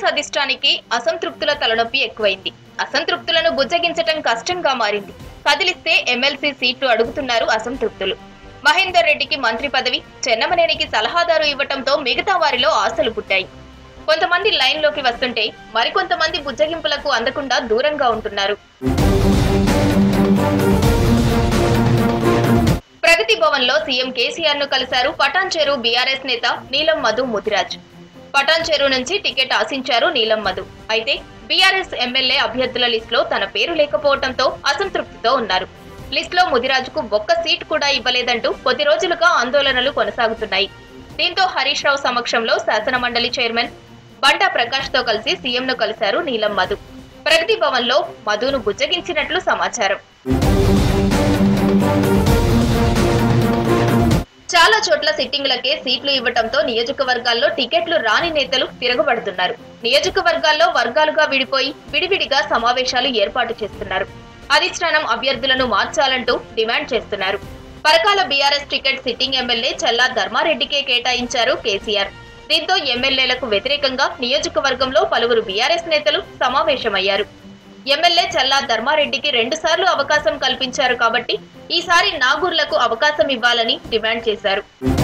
BRS అధిష్టానికి అసంతృప్తుల తలనొప్పి ఎక్కువైంది అసంతృప్తులను బుజ్జగించటం కష్టంగా మారింది కదిలిస్తే ఎమ్మెల్సీ సీట్లు అడుగుతున్నారు అసంతృప్తులు మహేందర్ రెడ్డికి మంత్రి పదవి చెన్నమనేనికి సలహాదారు ఇవ్వటంతో మిగతా వారిలో ఆశలు పుట్టాయి కొంతమంది లైన్లోకి వస్తుంటే మరికొంతమంది బుజ్జగింపులకు అందకుండా దూరంగా ఉంటున్నారు ప్రగతి భవన్ లో సీఎం కేసీఆర్ ను కలిశారు పటాన్చేరు బీఆర్ఎస్ నేత నీలం మధు ముదిరాజ్ పటాన్చేరు నుంచి టికెట్ ఆశించారు నీలం మధు అయితే బీఆర్ఎస్ ఎమ్మెల్యే అభ్యర్థుల లిస్ట్ లో తన పేరు లేకపోవడంతో అసంతృప్తితో ఉన్నారు లిస్ట్ లో ముదిరాజుకు ఒక్క సీట్ కూడా ఇవ్వలేదంటూ కొద్ది రోజులుగా ఆందోళనలు కొనసాగుతున్నాయి దీంతో హరీష్ రావు సమక్షంలో శాసనమండలి చైర్మన్ బండా ప్రకాష్ తో కలిసి సీఎం ను కలిశారు నీలం మధు ప్రగతి భవన్ లో మధును బుజ్జగించినట్లు సమాచారం చాలా చోట్ల సిట్టింగులకే సీట్లు ఇవ్వటంతో నియోజకవర్గాల్లో టికెట్లు రాని నేతలు తిరగబడుతున్నారు నియోజకవర్గాల్లో వర్గాలుగా విడిపోయి విడివిడిగా సమావేశాలు ఏర్పాటు చేస్తున్నారు అధిష్టానం అభ్యర్థులను మార్చాలంటూ డిమాండ్ చేస్తున్నారు Parakala BRS ticket sitting MLA Challa ధర్మారెడ్డికే కేటాయించారు కేసీఆర్ దీంతో ఎమ్మెల్యేలకు వ్యతిరేకంగా నియోజకవర్గంలో పలువురు బీఆర్ఎస్ నేతలు సమావేశమయ్యారు ఎమ్మెల్యే చల్లా ధర్మారెడ్డికి రెండుసార్లు అవకాశం కల్పించారు కాబట్టి ఈసారి నాగూర్లకు అవకాశం ఇవ్వాలని డిమాండ్ చేశారు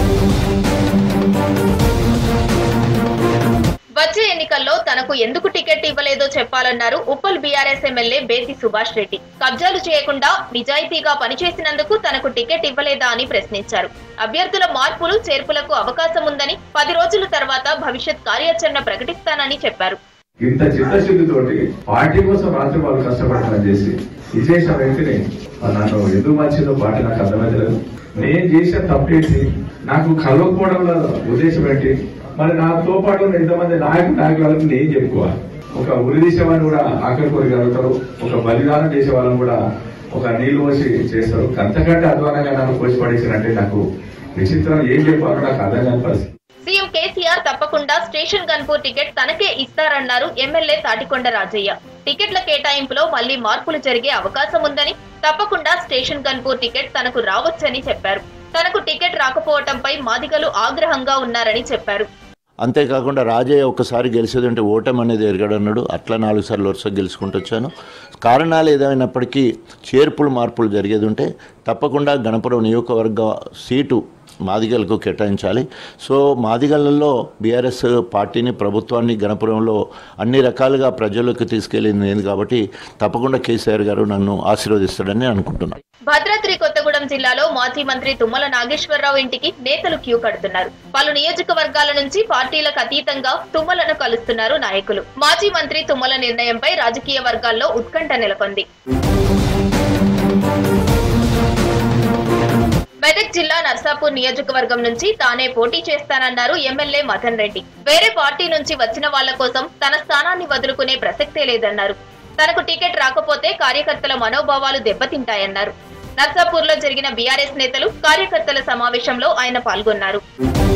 వచ్చే ఎన్నికల్లో తనకు ఎందుకు టికెట్ ఇవ్వలేదో చెప్పాలన్నారు ఉప్పల్ బీఆర్ఎస్ ఎమ్మెల్యే బేతి సుభాష్ రెడ్డి కబ్జాలు చేయకుండా నిజాయితీగా పనిచేసినందుకు తనకు టికెట్ ఇవ్వలేదా అని ప్రశ్నించారు అభ్యర్థుల మార్పులు చేర్పులకు అవకాశం ఉందని పది రోజుల తర్వాత భవిష్యత్ కార్యాచరణ ప్రకటిస్తానని చెప్పారు ఇంత చిత్తశుద్ధితోటి పార్టీ కోసం రాత్రి వాళ్ళు కష్టపడి పనిచేసి విశేష వ్యక్తిని మరి నన్ను ఎందుకు మంచిదో పార్టీ నాకు అర్థమైతలేదు నేను చేసిన తప్పేసి నాకు కలవకపోవడంలో ఉద్దేశం ఏంటి మరి నాతో పాటు ఉన్న ఎంతమంది నాయకులు నాయకులకు నేను చెప్పుకోవాలి ఒక ఉరి తీసేవాడిని కూడా ఆకలి కోరి కలుగుతారు ఒక బలిదానం చేసే వాళ్ళని కూడా ఒక నీళ్లు పోసి చేస్తారు అంతకంటే అధ్వానంగా నన్ను పోసి పడేసినట్టే నాకు విచిత్రం ఏం చెప్పాలో నాకు అర్థం కాని పరిస్థితి సీఎం కేసీఆర్ తప్పకుండా స్టేషన్ గన్పూర్ టికెట్ తనకే ఇస్తారన్నారు ఎమ్మెల్యే తాటికొండ రాజయ్య టికెట్ల కేటాయింపులో మళ్లీ మార్పులు జరిగే అవకాశం ఉందని తప్పకుండా స్టేషన్ గన్పూర్ టికెట్ తనకు రావచ్చని చెప్పారు తనకు టికెట్ రాకపోవటంపై మాదిగలు ఆగ్రహంగా ఉన్నారని చెప్పారు అంతేకాకుండా రాజయ్య ఒక్కసారి గెలిచేదంటే ఓటమి అనేది ఎరగడన్నాడు అట్లా నాలుగు సార్లు వరుస గెలుచుకుంటూ వచ్చాను కారణాలు ఏదైనప్పటికీ చేర్పులు మార్పులు జరిగేది ఉంటే తప్పకుండా గణపురం నియోజకవర్గ సీటు మాదిగలకు కేటాయించాలి సో మాదిగలలో బీఆర్ఎస్ పార్టీని ప్రభుత్వాన్ని గణపురంలో అన్ని రకాలుగా ప్రజలకు తీసుకెళ్ళింది నేను కాబట్టి తప్పకుండా కేసీఆర్ గారు నన్ను ఆశీర్వదిస్తాడని అనుకుంటున్నాను భద్రాద్రి కొత్తగూడెం జిల్లాలో మాజీ మంత్రి తుమ్మల నాగేశ్వరరావు ఇంటికి నేతలు క్యూ కడుతున్నారు పలు నియోజకవర్గాల నుంచి పార్టీలకు అతీతంగా తుమ్మలను కలుస్తున్నారు నాయకులు మాజీ మంత్రి తుమ్మల నిర్ణయంపై రాజకీయ వర్గాల్లో ఉత్కంఠ నెలకొంది మెదక్ జిల్లా నర్సాపూర్ నియోజకవర్గం నుంచి తానే పోటీ చేస్తానన్నారు ఎమ్మెల్యే మదన్ రెడ్డి వేరే పార్టీ నుంచి వచ్చిన వాళ్ల కోసం తన స్థానాన్ని వదులుకునే ప్రసక్తే లేదన్నారు తనకు టికెట్ రాకపోతే కార్యకర్తల మనోభావాలు దెబ్బతింటాయన్నారు నర్సాపూర్ లో జరిగిన బీఆర్ఎస్ నేతలు కార్యకర్తల సమావేశంలో ఆయన పాల్గొన్నారు